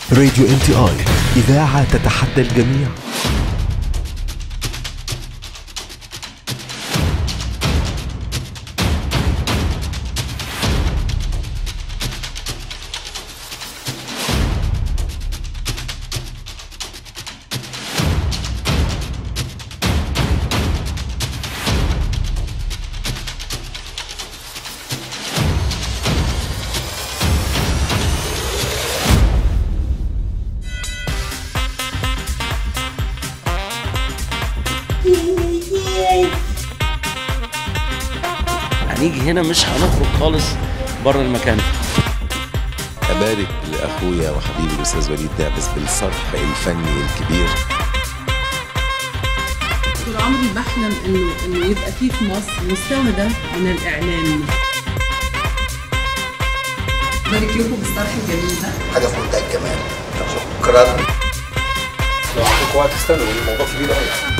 راديو ام تي اي إذاعة تتحدى الجميع هنيجي هنا مش هنخرج خالص بره المكان أبارك لأخويا وحبيبي الأستاذ وليد دعبس بالصرح الفني الكبير طول عمري بحلم انه انه يبقى في في مصر المستوى ده من الاعلام بارك لكم بالصرح الجميل ده حاجه في منتهى الجمال شكرا لو عندكم وقت استنوا الموضوع كبير قوي